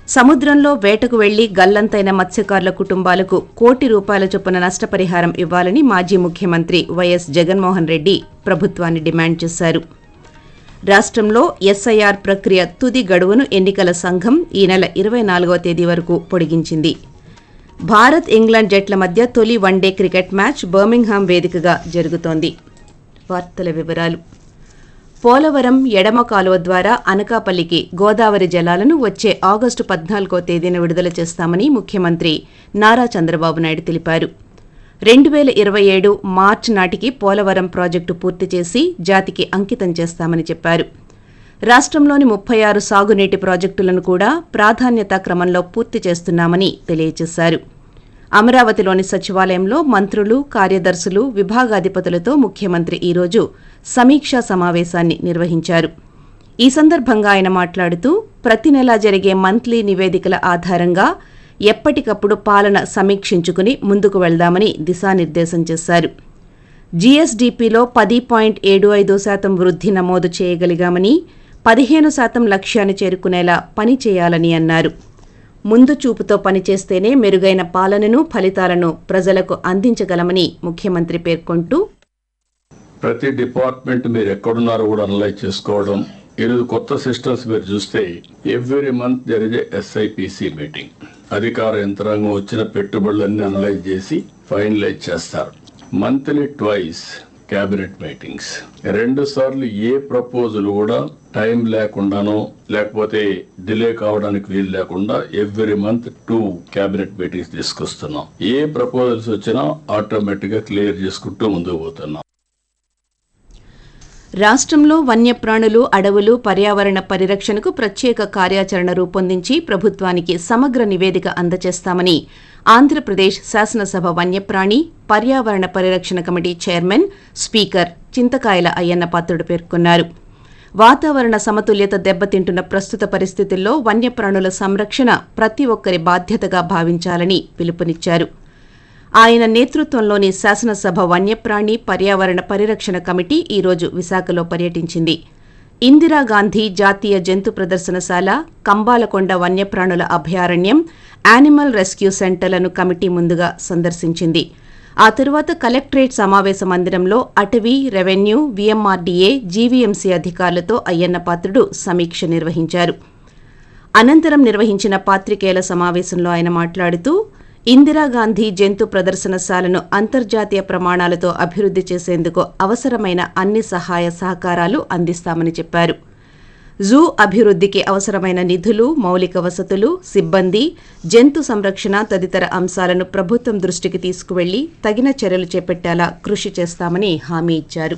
సముద్రంలో వేటకు వెళ్లి గల్లంతైన మత్స్యకారుల కుటుంబాలకు కోటి రూపాయల చొప్పున నష్టపరిహారం ఇవ్వాలని మాజీ ముఖ్యమంత్రి వైఎస్ జగన్మోహన్ రెడ్డి ప్రభుత్వాన్ని డిమాండ్ చేశారు రాష్ట్రంలో ఎస్ఐఆర్ ప్రక్రియ తుది గడువును ఎన్నికల సంఘం ఈ నెల ఇరవై నాలుగవ తేదీ వరకు పొడిగించింది భారత్ ఇంగ్లాండ్ జట్ల మధ్య తొలి వన్డే క్రికెట్ మ్యాచ్ బర్మింగ్హామ్ వేదికగా జరుగుతోంది వార్తల వివరాలు పోలవరం ఎడమ కాలువ ద్వారా అనకాపల్లికి గోదావరి జలాలను వచ్చే ఆగస్టు పద్నాలుగో తేదీన విడుదల చేస్తామని ముఖ్యమంత్రి నారా చంద్రబాబు నాయుడు తెలిపారు రెండు వేల ఇరవై ఏడు మార్చి నాటికి పోలవరం ప్రాజెక్టు పూర్తి చేసి జాతికి అంకితం చేస్తామని చెప్పారు రాష్ట్రంలోని ముప్పై ఆరు సాగునీటి ప్రాజెక్టులను కూడా ప్రాధాన్యతా క్రమంలో పూర్తి చేస్తున్నామని తెలియజేశారు అమరావతిలోని సచివాలయంలో మంత్రులు కార్యదర్శులు విభాగాధిపతులతో ముఖ్యమంత్రి ఈరోజు సమీక్షా సమావేశాన్ని నిర్వహించారు ఈ సందర్భంగా ఆయన మాట్లాడుతూ ప్రతి నెలా జరిగే మంత్లీ నివేదికల ఆధారంగా ఎప్పటికప్పుడు పాలన సమీక్షించుకుని ముందుకు వెళ్దామని దిశానిర్దేశం చేశారు జీఎస్డీపీలో పది పాయింట్ ఏడు ఐదు శాతం వృద్ధి నమోదు చేయగలిగామని పదిహేను శాతం లక్ష్యాన్ని చేరుకునేలా పని చేయాలని అన్నారు ముందు చూపుతో పనిచేస్తేనే మెరుగైన పాలనను ఫలితాలను ప్రజలకు అందించగలమని ముఖ్యమంత్రి పేర్కొంటూ ప్రతి డిపార్ట్మెంట్ మీరు ఎక్కడున్నారో కూడా అనలైజ్ చేసుకోవడం ఈరోజు కొత్త సిస్టమ్స్ మీరు చూస్తే every month there is SIPC meeting అధికార యంత్రాంగం వచ్చిన పెట్టుబడులన్నీ అనలైజ్ చేసి ఫైనలైజ్ చేస్తారు మంత్లీ ట్వైస్ క్యాబినెట్ మీటింగ్స్ రెండు సార్లు ఏ ప్రపోజల్ కూడా టైం లేకుండానో లేకపోతే డిలే కావడానికి వీలు లేకుండా every month two cabinet meetings తీసుకొస్తున్నాం ఏ ప్రపోజల్స్ వచ్చినా ఆటోమేటిక్ గా క్లియర్ చేసుకుంటూ ముందుకు పోతున్నాం రాష్ట్రంలో వన్యప్రాణులు అడవులు పర్యావరణ పరిరక్షణకు ప్రత్యేక కార్యాచరణ రూపొందించి ప్రభుత్వానికి సమగ్ర నివేదిక అందజేస్తామని ఆంధ్రప్రదేశ్ శాసనసభ వన్యప్రాణి పర్యావరణ పరిరక్షణ committee chairman speaker Chintakayala Ayyanna Patrudu పేర్కొన్నారు వాతావరణ సమతుల్యత దెబ్బతింటున్న ప్రస్తుత పరిస్థితుల్లో వన్యప్రాణుల సంరక్షణ ప్రతి ఒక్కరి బాధ్యతగా భావించాలని పిలుపునిచ్చారు ఆయన నేతృత్వంలోని శాసనసభ వన్యప్రాణి పర్యావరణ పరిరక్షణ కమిటీ ఈరోజు విశాఖలో పర్యటించింది ఇందిరాగాంధీ జాతీయ జంతు ప్రదర్శనశాల కంబాలకొండ వన్యప్రాణుల అభయారణ్యం యానిమల్ రెస్క్యూ సెంటర్లను కమిటీ ముందుగా సందర్శించింది ఆ తరువాత కలెక్టరేట్ సమావేశ మందిరంలో అటవీ రెవెన్యూ వీఎంఆర్డీఏ జీవీఎంసీ అధికారులతో అయ్యన్న పాత్రుడు సమీక్ష నిర్వహించారు అనంతరం నిర్వహించిన పాత్రికేయుల సమావేశంలో ఆయన మాట్లాడుతూ ఇందిరాగాంధీ జంతు ప్రదర్శనశాలను అంతర్జాతీయ ప్రమాణాలతో అభివృద్ధి చేసేందుకు అవసరమైన అన్ని సహాయ సహకారాలు అందిస్తామని చెప్పారు జూ అభివృద్ధికి అవసరమైన నిధులు మౌలిక వసతులు సిబ్బంది జంతు సంరక్షణ తదితర అంశాలను ప్రభుత్వం దృష్టికి తీసుకువెళ్లి తగిన చర్యలు చేపట్టేలా కృషి చేస్తామని హామీ ఇచ్చారు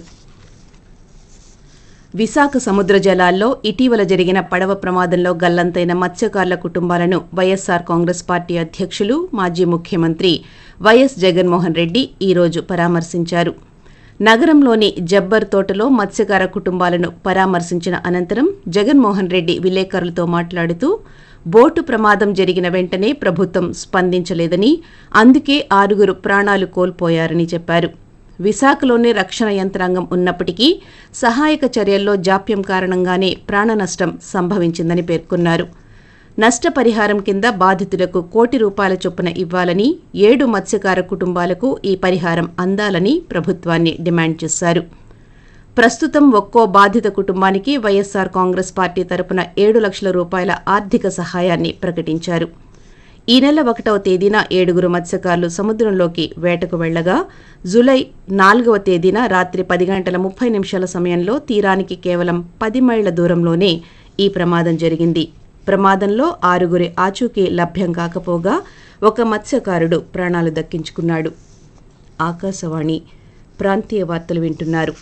విశాఖ సముద్ర జలాల్లో ఇటీవల జరిగిన పడవ ప్రమాదంలో గల్లంతైన మత్స్యకారుల కుటుంబాలను వైఎస్సార్ కాంగ్రెస్ పార్టీ అధ్యక్షులు మాజీ ముఖ్యమంత్రి వైఎస్ జగన్మోహన్ రెడ్డి ఈరోజు పరామర్శించారు నగరంలోని జబ్బర్ తోటలో మత్స్యకార కుటుంబాలను పరామర్శించిన అనంతరం జగన్మోహన్ రెడ్డి విలేకరులతో మాట్లాడుతూ బోటు ప్రమాదం జరిగిన వెంటనే ప్రభుత్వం స్పందించలేదని అందుకే ఆరుగురు ప్రాణాలు కోల్పోయారని చెప్పారు విశాఖలోనే రక్షణ యంత్రాంగం ఉన్నప్పటికీ సహాయక చర్యల్లో జాప్యం కారణంగానే ప్రాణ నష్టం సంభవించిందని పేర్కొన్నారు నష్టపరిహారం కింద బాధితులకు కోటి రూపాయల చొప్పున ఇవ్వాలని ఏడు మత్స్యకార కుటుంబాలకు ఈ పరిహారం అందాలని ప్రభుత్వాన్ని డిమాండ్ చేశారు ప్రస్తుతం ఒక్కో బాధిత కుటుంబానికి వైఎస్సార్ కాంగ్రెస్ పార్టీ తరపున ఏడు లక్షల రూపాయల ఆర్థిక సహాయాన్ని ప్రకటించారు ఈ నెల ఒకటవ తేదీన ఏడుగురు మత్స్యకారులు సముద్రంలోకి వేటకు వెళ్లగా జులై నాలుగవ తేదీన రాత్రి పది గంటల ముప్పై నిమిషాల సమయంలో తీరానికి కేవలం పది మైళ్ల దూరంలోనే ఈ ప్రమాదం జరిగింది ప్రమాదంలో ఆరుగురి ఆచూకీ లభ్యం కాకపోగా ఒక మత్స్యకారుడు ప్రాణాలు దక్కించుకున్నాడు ఆకాశవాణి ప్రాంతీయ వార్తలు వింటున్నారు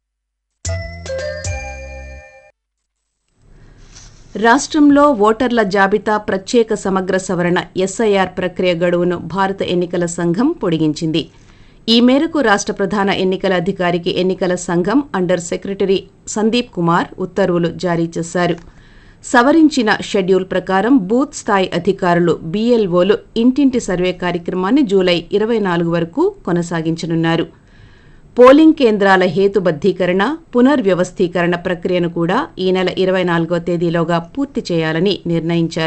రాష్ట్రంలో ఓటర్ల జాబితా ప్రత్యేక సమగ్ర సవరణ ఎస్ఐఆర్ ప్రక్రియ గడువును భారత ఎన్నికల సంఘం పొడిగించింది ఈ మేరకు రాష్ట్ర ప్రధాన ఎన్నికల అధికారికి ఎన్నికల సంఘం అండర్ సెక్రటరీ సందీప్ కుమార్ ఉత్తర్వులు జారీ చేశారు సవరించిన షెడ్యూల్ ప్రకారం బూత్ స్థాయి అధికారులు బీఎల్ఓలు ఇంటింటి సర్వే కార్యక్రమాన్ని జూలై ఇరవై నాలుగు వరకు కొనసాగించనున్నారు పోలింగ్ కేంద్రాల హేతుబద్దీకరణ పునర్వ్యవస్థీకరణ ప్రక్రియను కూడా ఈ నెల ఇరవై నాలుగో తేదీలోగా పూర్తి చేయాలని నిర్ణయించారు